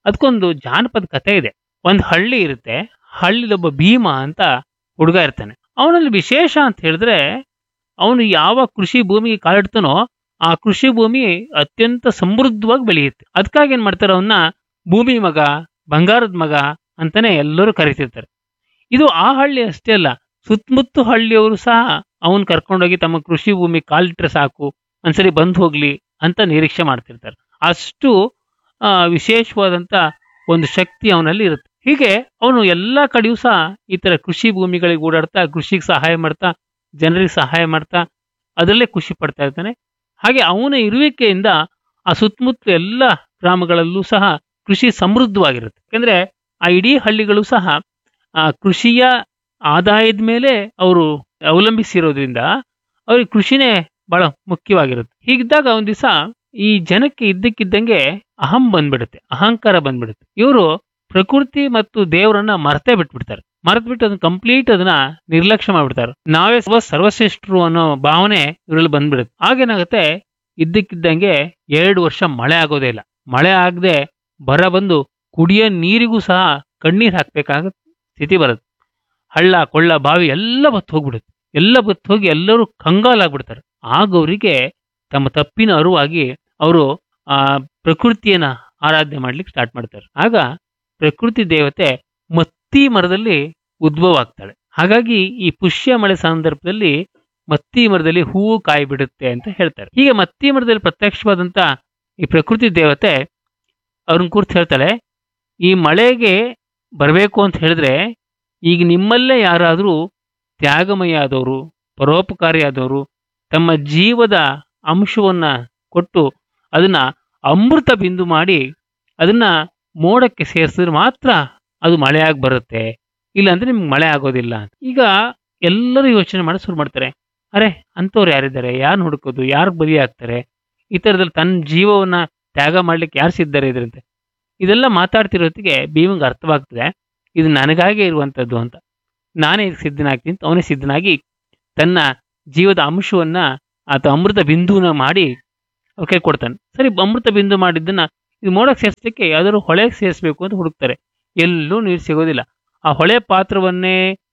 ಅದಕ್ಕೊಂದು ಜಾನಪದ ಕಥೆ ಇದೆ ಒಂದು ಹಳ್ಳಿ ಇರುತ್ತೆ ಹಳ್ಳಿಲೊಬ್ಬ ಭೀಮ ಅಂತ ಹುಡುಗ ಇರ್ತಾನೆ ಅವನಲ್ಲಿ ವಿಶೇಷ ಅಂತ ಹೇಳಿದ್ರೆ ಅವನು ಯಾವ ಕೃಷಿ ಭೂಮಿಗೆ ಕಾಲಿಡ್ತಾನೋ ಆ ಕೃಷಿ ಭೂಮಿ ಅತ್ಯಂತ ಸಮೃದ್ಧವಾಗಿ ಬೆಳೆಯುತ್ತೆ ಅದಕ್ಕಾಗಿ ಏನ್ ಮಾಡ್ತಾರೆ ಅವನ್ನ ಭೂಮಿ ಮಗ ಬಂಗಾರದ ಮಗ ಅಂತಾನೆ ಎಲ್ಲರೂ ಕರಿತಿರ್ತಾರೆ ಇದು ಆ ಹಳ್ಳಿ ಅಷ್ಟೇ ಅಲ್ಲ ಸುತ್ತಮುತ್ತ ಹಳ್ಳಿಯವರು ಸಹ ಅವನ್ ಕರ್ಕೊಂಡೋಗಿ ತಮ್ಮ ಕೃಷಿ ಭೂಮಿ ಕಾಲಿಟ್ರೆ ಸಾಕು ಒಂದ್ಸರಿ ಬಂದ್ ಹೋಗ್ಲಿ ಅಂತ ನಿರೀಕ್ಷೆ ಮಾಡ್ತಿರ್ತಾರೆ ಅಷ್ಟು ಆ, ವಿಶೇಷವಾದಂತ ಒಂದು ಶಕ್ತಿ ಅವನಲ್ಲಿ ಇರುತ್ತೆ ಹೀಗೆ ಅವನು ಎಲ್ಲಾ ಕಡೆಯೂ ಸಹ ಈ ತರ ಕೃಷಿ ಭೂಮಿಗಳಿಗೆ ಓಡಾಡ್ತಾ ಕೃಷಿಗೆ ಸಹಾಯ ಮಾಡ್ತಾ ಜನರಿಗೆ ಸಹಾಯ ಮಾಡ್ತಾ ಅದರಲ್ಲೇ ಖುಷಿ ಪಡ್ತಾ ಇರ್ತಾನೆ ಹಾಗೆ ಅವನ ಇರುವಿಕೆಯಿಂದ ಆ ಸುತ್ತಮುತ್ತ ಎಲ್ಲ ಗ್ರಾಮಗಳಲ್ಲೂ ಸಹ ಕೃಷಿ ಸಮೃದ್ಧವಾಗಿರುತ್ತೆ ಯಾಕಂದ್ರೆ ಆ ಇಡೀ ಹಳ್ಳಿಗಳು ಸಹ ಆ ಕೃಷಿಯ ಆದಾಯದ ಮೇಲೆ ಅವರು ಅವಲಂಬಿಸಿರೋದ್ರಿಂದ ಅವ್ರಿಗೆ ಕೃಷಿನೇ ಬಹಳ ಮುಖ್ಯವಾಗಿರುತ್ತೆ ಹೀಗಿದ್ದಾಗ ಒಂದ್ ದಿವಸ ಈ ಜನಕ್ಕೆ ಇದ್ದಕ್ಕಿದ್ದಂಗೆ ಅಹಂ ಬಂದ್ಬಿಡುತ್ತೆ ಅಹಂಕಾರ ಬಂದ್ಬಿಡುತ್ತೆ ಇವರು ಪ್ರಕೃತಿ ಮತ್ತು ದೇವರನ್ನ ಮರ್ತೇ ಬಿಟ್ಬಿಡ್ತಾರೆ ಮರೆತು ಬಿಟ್ಟು ಅದನ್ನ ಕಂಪ್ಲೀಟ್ ಅದನ್ನ ನಿರ್ಲಕ್ಷ್ಯ ಮಾಡ್ಬಿಡ್ತಾರೆ ನಾವೇ ಸರ್ವ ಸರ್ವಶ್ರೇಷ್ಠರು ಅನ್ನೋ ಭಾವನೆ ಇವರಲ್ಲಿ ಬಂದ್ಬಿಡುತ್ತೆ ಆಗೇನಾಗುತ್ತೆ ಇದ್ದಕ್ಕಿದ್ದಂಗೆ ಎರಡು ವರ್ಷ ಮಳೆ ಆಗೋದೇ ಇಲ್ಲ ಮಳೆ ಆಗದೆ ಬರ ಬಂದು ಕುಡಿಯೋ ನೀರಿಗೂ ಸಹ ಕಣ್ಣೀರ್ ಹಾಕ್ಬೇಕಾಗ ಸ್ಥಿತಿ ಬರುತ್ತೆ ಹಳ್ಳ ಕೊಳ್ಳ ಬಾವಿ ಎಲ್ಲ ಬತ್ತು ಹೋಗ್ಬಿಡುತ್ತೆ ಎಲ್ಲ ಬತ್ತು ಹೋಗಿ ಎಲ್ಲರೂ ಕಂಗಾಲಾಗ್ಬಿಡ್ತಾರೆ ಆಗ ಅವರಿಗೆ ತಮ್ಮ ತಪ್ಪಿನ ಅರಿವಾಗಿ ಅವರು ಆ ಪ್ರಕೃತಿಯನ್ನ ಆರಾಧನೆ ಮಾಡ್ಲಿಕ್ಕೆ ಸ್ಟಾರ್ಟ್ ಮಾಡ್ತಾರೆ ಆಗ ಪ್ರಕೃತಿ ದೇವತೆ ಮತ್ತಿ ಮರದಲ್ಲಿ ಉದ್ಭವ ಆಗ್ತಾಳೆ ಹಾಗಾಗಿ ಈ ಪುಷ್ಯ ಮಳೆ ಸಂದರ್ಭದಲ್ಲಿ ಮತ್ತಿ ಮರದಲ್ಲಿ ಹೂವು ಕಾಯಿ ಬಿಡುತ್ತೆ ಅಂತ ಹೇಳ್ತಾರೆ ಹೀಗೆ ಮತ್ತಿ ಮರದಲ್ಲಿ ಪ್ರತ್ಯಕ್ಷವಾದಂತ ಈ ಪ್ರಕೃತಿ ದೇವತೆ ಅವ್ರನ್ನ ಕುರಿತು ಹೇಳ್ತಾಳೆ ಈ ಮಳೆಗೆ ಬರಬೇಕು ಅಂತ ಹೇಳಿದ್ರೆ ಈಗ ನಿಮ್ಮಲ್ಲೇ ಯಾರಾದರೂ ತ್ಯಾಗಮಯ ಆದವರು ಪರೋಪಕಾರಿಯಾದವರು ತಮ್ಮ ಜೀವದ ಅಂಶವನ್ನ ಕೊಟ್ಟು ಅದನ್ನ ಅಮೃತ ಬಿಂದು ಮಾಡಿ ಅದನ್ನ ಮೋಡಕ್ಕೆ ಸೇರಿಸಿದ್ರೆ ಮಾತ್ರ ಅದು ಮಳೆಯಾಗಿ ಬರುತ್ತೆ ಇಲ್ಲಾಂದ್ರೆ ನಿಮ್ಗೆ ಮಳೆ ಆಗೋದಿಲ್ಲ ಅಂತ ಈಗ ಎಲ್ಲರೂ ಯೋಚನೆ ಮಾಡಿ ಶುರು ಮಾಡ್ತಾರೆ ಅರೆ ಅಂಥವ್ರು ಯಾರಿದ್ದಾರೆ ಯಾರು ಹುಡುಕೋದು ಯಾರು ಬಲಿ ಆಗ್ತಾರೆ ಈ ಥರದಲ್ಲಿ ತನ್ನ ಜೀವವನ್ನ ತ್ಯಾಗ ಮಾಡ್ಲಿಕ್ಕೆ ಯಾರು ಸಿದ್ಧರು ಇದ್ರಂತೆ ಇದೆಲ್ಲ ಮಾತಾಡ್ತಿರೋತ್ತಿಗೆ ಭೀಮಂಗೆ ಅರ್ಥವಾಗ್ತದೆ ಇದು ನನಗಾಗೆ ಇರುವಂಥದ್ದು ಅಂತ ನಾನೇ ಇದಕ್ಕೆ ಸಿದ್ಧನಾಗ್ತೀನಿ ಅಂತ ಅವನೇ ಸಿದ್ಧನಾಗಿ ತನ್ನ ಜೀವದ ಅಂಶವನ್ನ ಆತ ಅಮೃತ ಬಿಂದುನ ಮಾಡಿ ಅವ್ರ ಕೈ ಕೊಡ್ತಾನೆ ಸರಿ ಅಮೃತ ಬಿಂದು ಮಾಡಿದ್ದನ್ನ ಇದು ಮೋಡಕ್ಕೆ ಸೇರಿಸ್ಲಿಕ್ಕೆ ಯಾವ್ದಾದ್ರು ಹೊಳೆಗೆ ಸೇರಿಸ್ಬೇಕು ಅಂತ ಹುಡುಕ್ತಾರೆ ಎಲ್ಲೂ ನೀರು ಸಿಗೋದಿಲ್ಲ ಆ ಹೊಳೆ ಪಾತ್ರವನ್ನೇ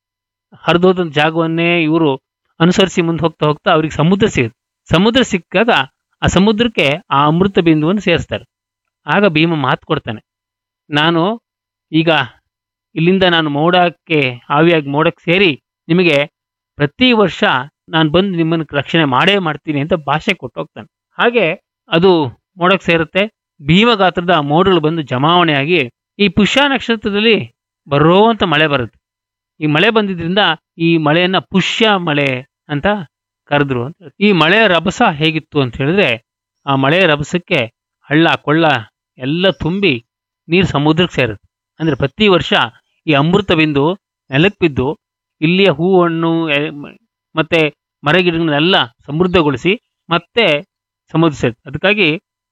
ಹರಿದೋದ ಜಾಗವನ್ನೇ ಇವರು ಅನುಸರಿಸಿ ಮುಂದೆ ಹೋಗ್ತಾ ಹೋಗ್ತಾ ಅವ್ರಿಗೆ ಸಮುದ್ರ ಸಿಗುತ್ತೆ ಸಮುದ್ರ ಸಿಕ್ಕಾಗ ಆ ಸಮುದ್ರಕ್ಕೆ ಆ ಅಮೃತ ಬಿಂದುವನ್ನು ಸೇರಿಸ್ತಾರೆ ಆಗ ಭೀಮ ಮಾತು ಕೊಡ್ತಾನೆ ನಾನು ಈಗ ಇಲ್ಲಿಂದ ನಾನು ಮೋಡಕ್ಕೆ ಆವಿಯಾಗಿ ಮೋಡಕ್ಕೆ ಸೇರಿ ನಿಮಗೆ ಪ್ರತಿ ವರ್ಷ ನಾನು ಬಂದು ನಿಮ್ಮನ್ನು ರಕ್ಷಣೆ ಮಾಡೇ ಮಾಡ್ತೀನಿ ಅಂತ ಭಾಷೆ ಕೊಟ್ಟು ಹೋಗ್ತಾನೆ ಹಾಗೆ ಅದು ಮೋಡಕ್ಕೆ ಸೇರುತ್ತೆ ಭೀಮಗಾತ್ರದ ಮೋಡಗಳು ಬಂದು ಜಮಾವಣೆಯಾಗಿ ಈ ಪುಷ್ಯ ನಕ್ಷತ್ರದಲ್ಲಿ ಬರುವಂತ ಮಳೆ ಬರುತ್ತೆ ಈ ಮಳೆ ಬಂದಿದ್ರಿಂದ ಈ ಮಳೆಯನ್ನ ಪುಷ್ಯ ಮಳೆ ಅಂತ ಕರೆದ್ರು ಅಂತ ಈ ಮಳೆಯ ರಭಸ ಹೇಗಿತ್ತು ಅಂತ ಹೇಳಿದ್ರೆ ಆ ಮಳೆಯ ರಭಸಕ್ಕೆ ಹಳ್ಳ ಕೊಳ್ಳ ಎಲ್ಲ ತುಂಬಿ ನೀರು ಸಮುದ್ರಕ್ಕೆ ಸೇರುತ್ತೆ ಅಂದ್ರೆ ಪ್ರತಿ ವರ್ಷ ಈ ಅಮೃತ ಬಿಂದು ನೆಲಕ್ಕೆ ಬಿದ್ದು ಇಲ್ಲಿಯ ಹೂ ಹಣ್ಣು ಎ- ಮ- ಮತ್ತೆ ಮರಗಿಡಗಳನ್ನೆಲ್ಲ ಸಮೃದ್ಧಗೊಳಿಸಿ ಮತ್ತೆ ಸಮುದ್ರ ಸೇರುತ್ತೆ ಅದಕ್ಕಾಗಿ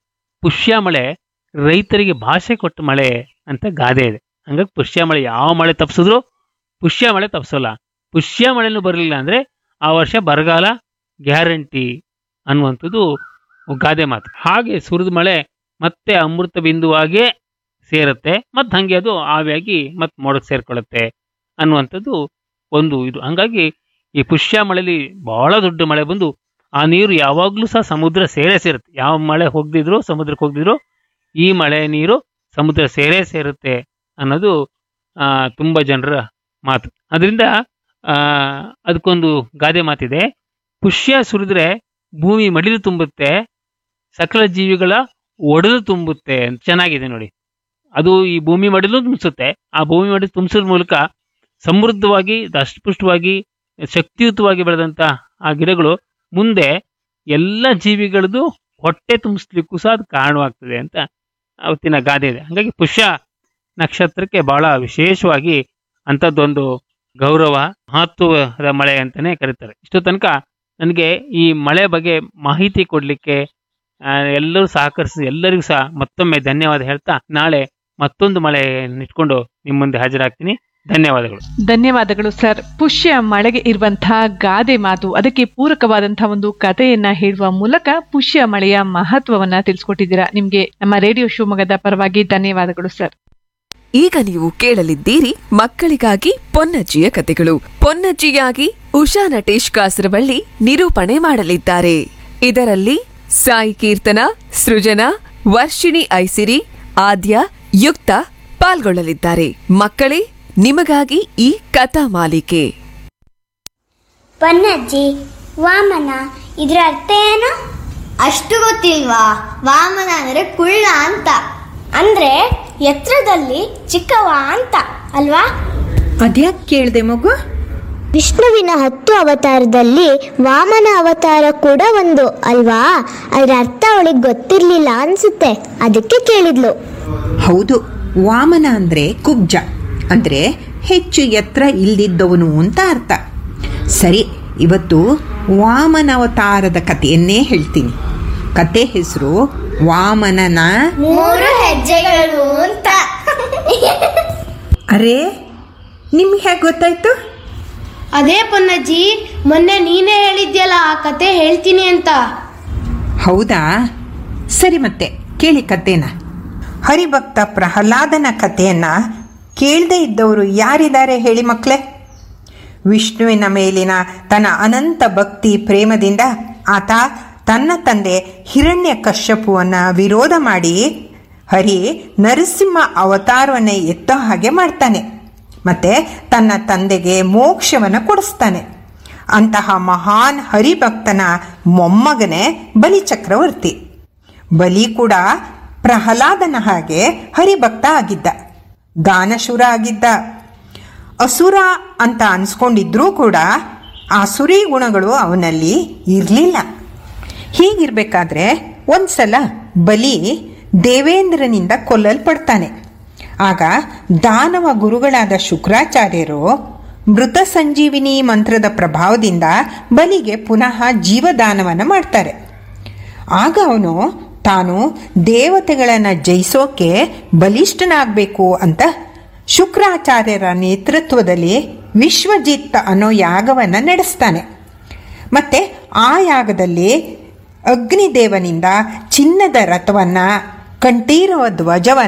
ಪುಷ್ಯ ಮಳೆ ರೈತರಿಗೆ ಭಾಷೆ ಕೊಟ್ಟ ಮಳೆ ಅಂತ ಗಾದೆ ಇದೆ ಹಂಗಾಗಿ ಪುಷ್ಯ ಮಳೆ ಯಾವ ಮಳೆ ತಪ್ಪಿಸಿದ್ರು ಪುಷ್ಯ ಮಳೆ ತಪ್ಪಿಸೋಲ್ಲ ಪುಷ್ಯ ಮಳೆನೂ ಬರಲಿಲ್ಲ ಅಂದ್ರೆ ಆ ವರ್ಷ ಬರಗಾಲ ಗ್ಯಾರಂಟಿ ಅನ್ನುವಂಥದ್ದು ಗಾದೆ ಮಾತು ಹಾಗೆ ಸುರಿದ ಮಳೆ ಮತ್ತೆ ಅಮೃತ ಬಿಂದುವಾಗೇ ಸೇರುತ್ತೆ ಮತ್ತೆ ಹಂಗೆ ಅದು ಆವಿಯಾಗಿ ಮತ್ತೆ ಮೋಡಕ್ಕೆ ಸೇರ್ಕೊಳ್ಳುತ್ತೆ ಅನ್ನುವಂಥದ್ದು ಒಂದು ಇದು ಹಂಗಾಗಿ ಈ ಪುಷ್ಯ ಮಳೆಲಿ ಬಹಳ ದೊಡ್ಡ ಮಳೆ ಬಂದು ಆ ನೀರು ಯಾವಾಗ್ಲೂ ಸಹ ಸಮುದ್ರ ಸೇರೇ ಸೇರುತ್ತೆ ಯಾವ ಮಳೆ ಹೋಗ್ದಿದ್ರು ಸಮುದ್ರಕ್ಕೆ ಹೋಗ್ದಿದ್ರು ಈ ಮಳೆ ನೀರು ಸಮುದ್ರ ಸೇರೇ ಸೇರುತ್ತೆ ಅನ್ನೋದು ಆ, ತುಂಬಾ ಜನರ ಮಾತು ಅದರಿಂದ ಆ ಅದಕ್ಕೊಂದು ಗಾದೆ ಮಾತಿದೆ ಪುಷ್ಯ ಸುರಿದ್ರೆ ಭೂಮಿ ಮಡಿಲು ತುಂಬುತ್ತೆ ಸಕಲ ಜೀವಿಗಳ ಒಡಲು ತುಂಬುತ್ತೆ ಅಂತ ಚೆನ್ನಾಗಿದೆ ನೋಡಿ ಅದು ಈ ಭೂಮಿ ಮಡಿಲು ತುಂಬಿಸುತ್ತೆ ಆ ಭೂಮಿ ಮಡಿಲು ತುಂಬಿಸೋದ್ರ ಮೂಲಕ ಸಮೃದ್ಧವಾಗಿ ದಷ್ಟಪುಷ್ಟವಾಗಿ ಶಕ್ತಿಯುತವಾಗಿ ಬೆಳೆದಂತ ಆ ಗಿಡಗಳು ಮುಂದೆ ಎಲ್ಲ ಜೀವಿಗಳದ್ದು ಹೊಟ್ಟೆ ತುಂಬಿಸ್ಲಿಕ್ಕೂ ಸಹ ಅದು ಕಾರಣವಾಗ್ತದೆ ಅಂತ ಅವತ್ತಿನ ಗಾದೆ ಇದೆ ಹಾಗಾಗಿ ಪುಷ್ಯ ನಕ್ಷತ್ರಕ್ಕೆ ಬಹಳ ವಿಶೇಷವಾಗಿ ಅಂಥದ್ದೊಂದು ಗೌರವ ಮಹತ್ವದ ಮಳೆ ಅಂತಾನೆ ಕರೀತಾರೆ ಇಷ್ಟು ತನಕ ನನಗೆ ಈ ಮಳೆ ಬಗ್ಗೆ ಮಾಹಿತಿ ಕೊಡ್ಲಿಕ್ಕೆ ಆ, ಎಲ್ಲರೂ ಸಹಕರಿಸಿ ಎಲ್ಲರಿಗೂ ಸಹ ಮತ್ತೊಮ್ಮೆ ಧನ್ಯವಾದ ಹೇಳ್ತಾ ನಾಳೆ ಮತ್ತೊಂದು ಮಳೆ ಇಟ್ಕೊಂಡು ನಿಮ್ಮ ಮುಂದೆ ಹಾಜರಾಗ್ತೀನಿ ಧನ್ಯವಾದಗಳು ಧನ್ಯವಾದಗಳು ಸರ್ ಪುಷ್ಯ ಮಳೆಗೆ ಇರುವಂತಹ ಗಾದೆ ಮಾತು ಅದಕ್ಕೆ ಪೂರಕವಾದಂತಹ ಒಂದು ಕಥೆಯನ್ನ ಹೇಳುವ ಮೂಲಕ ಪುಷ್ಯ ಮಳೆಯ ಮಹತ್ವವನ್ನ ತಿಳಿಸ್ಕೊಟ್ಟಿದ್ದೀರಾ ನಿಮ್ಗೆ ನಮ್ಮ ರೇಡಿಯೋ ಶಿವಮೊಗ್ಗದ ಪರವಾಗಿ ಧನ್ಯವಾದಗಳು ಸರ್ ಈಗ ನೀವು ಕೇಳಲಿದ್ದೀರಿ ಮಕ್ಕಳಿಗಾಗಿ ಪೊನ್ನಜ್ಜಿಯ ಕತೆಗಳು ಪೊನ್ನಜ್ಜಿಯಾಗಿ ಉಷಾ ನಟೇಶ್ ಕಾಸರವಳ್ಳಿ ನಿರೂಪಣೆ ಮಾಡಲಿದ್ದಾರೆ ಇದರಲ್ಲಿ ಸಾಯಿ ಕೀರ್ತನ ಸೃಜನಾ ವರ್ಷಿಣಿ ಐಸಿರಿ ಆದ್ಯ ಯುಕ್ತ ಪಾಲ್ಗೊಳ್ಳಲಿದ್ದಾರೆ ಮಕ್ಕಳೇ ನಿಮಗಾಗಿ ಈ ಕಥಾ ಮಾಲಿಕೆ ಪನ್ನಜ್ಜಿ ವಾಮನ ಇದ್ರ ಅರ್ಥ ಏನು ಅಷ್ಟು ಗೊತ್ತಿಲ್ವಾ ವಾಮನ ಅಂದ್ರೆ ಕುಳ್ಳ ಅಂತ ಅಂದ್ರೆ ಎತ್ತರದಲ್ಲಿ ಚಿಕ್ಕವ ಅಂತ ಅಲ್ವಾ ಅದ್ಯಾಕೆ ಕೇಳಿದೆ ಮಗು ವಿಷ್ಣುವಿನ ಹತ್ತು ಅವತಾರದಲ್ಲಿ ವಾಮನ ಅವತಾರ ಕೂಡ ಒಂದು ಅಲ್ವಾ ಅದರ ಅರ್ಥ ಅವಳಿಗೆ ಗೊತ್ತಿರ್ಲಿಲ್ಲ ಅನ್ಸುತ್ತೆ ಅದಕ್ಕೆ ಕೇಳಿದ್ಲು ಹೌದು ವಾಮನ ಅಂದ್ರೆ ಕುಬ್ಜ ಅಂದ್ರೆ ಹೆಚ್ಚು ಎತ್ತರ ಇಲ್ದಿದ್ದವನು ಅಂತ ಅರ್ಥ ಸರಿ ಇವತ್ತು ವಾಮನ ಅವತಾರದ ಕಥೆಯನ್ನೇ ಹೇಳ್ತೀನಿ ಕತೆ ಹೆಸರು ವಾಮನನ ಮೂರು ಹೆಜ್ಜೆಗಳು ಅಂತ ಅರೆ ನಿಮ್ಗೆ ಹೇಗೆ ಗೊತ್ತಾಯ್ತು ಅದೇ ಪೊನ್ನಜ್ಜಿ ಮೊನ್ನೆ ನೀನೇ ಹೇಳಿದ್ಯಲ್ಲ ಆ ಕತೆ ಹೇಳ್ತೀನಿ ಅಂತ ಹೌದಾ ಸರಿ ಮತ್ತೆ ಕೇಳಿ ಕಥೆನ ಹರಿಭಕ್ತ ಪ್ರಹ್ಲಾದನ ಕಥೆಯನ್ನ ಕೇಳದೇ ಇದ್ದವರು ಯಾರಿದ್ದಾರೆ ಹೇಳಿ ಮಕ್ಕಳೇ ವಿಷ್ಣುವಿನ ಮೇಲಿನ ತನ್ನ ಅನಂತ ಭಕ್ತಿ ಪ್ರೇಮದಿಂದ ಆತ ತನ್ನ ತಂದೆ ಹಿರಣ್ಯ ಕಶ್ಯಪುವನ್ನ ವಿರೋಧ ಮಾಡಿ ಹರಿ ನರಸಿಂಹ ಅವತಾರವನ್ನೇ ಎತ್ತೋ ಹಾಗೆ ಮಾಡ್ತಾನೆ ಮತ್ತೆ ತನ್ನ ತಂದೆಗೆ ಮೋಕ್ಷವನ್ನು ಕೊಡಿಸ್ತಾನೆ ಅಂತಹ ಮಹಾನ್ ಹರಿಭಕ್ತನ ಮೊಮ್ಮಗನೇ ಬಲಿ ಚಕ್ರವರ್ತಿ ಬಲಿ ಕೂಡ ಪ್ರಹ್ಲಾದನ ಹಾಗೆ ಹರಿಭಕ್ತ ಆಗಿದ್ದ ದಾನಶೂರ ಆಗಿದ್ದ ಅಸುರ ಅಂತ ಅನ್ಸ್ಕೊಂಡಿದ್ರೂ ಕೂಡ ಆಸುರಿ ಗುಣಗಳು ಅವನಲ್ಲಿ ಇರಲಿಲ್ಲ ಹೀಗಿರ್ಬೇಕಾದ್ರೆ ಒಂದ್ಸಲ ಬಲಿ ದೇವೇಂದ್ರನಿಂದ ಕೊಲ್ಲಲ್ಪಡ್ತಾನೆ ಆಗ ದಾನವ ಗುರುಗಳಾದ ಶುಕ್ರಾಚಾರ್ಯರು ಮೃತ ಸಂಜೀವಿನಿ ಮಂತ್ರದ ಪ್ರಭಾವದಿಂದ ಬಲಿಗೆ ಪುನಃ ಜೀವದಾನವನ್ನು ಮಾಡ್ತಾರೆ ಆಗ ಅವನು ತಾನು ದೇವತೆಗಳನ್ನು ಜಯಿಸೋಕೆ ಬಲಿಷ್ಠನಾಗಬೇಕು ಅಂತ ಶುಕ್ರಾಚಾರ್ಯರ ನೇತೃತ್ವದಲ್ಲಿ ವಿಶ್ವಜಿತ್ ಅನ್ನೋ ಯಾಗವನ್ನು ನಡೆಸ್ತಾನೆ ಮತ್ತೆ ಆ ಯಾಗದಲ್ಲಿ ಅಗ್ನಿದೇವನಿಂದ ಚಿನ್ನದ ರಥವನ್ನು ಕಂಠೀರವ ಧ್ವಜವನ್ನು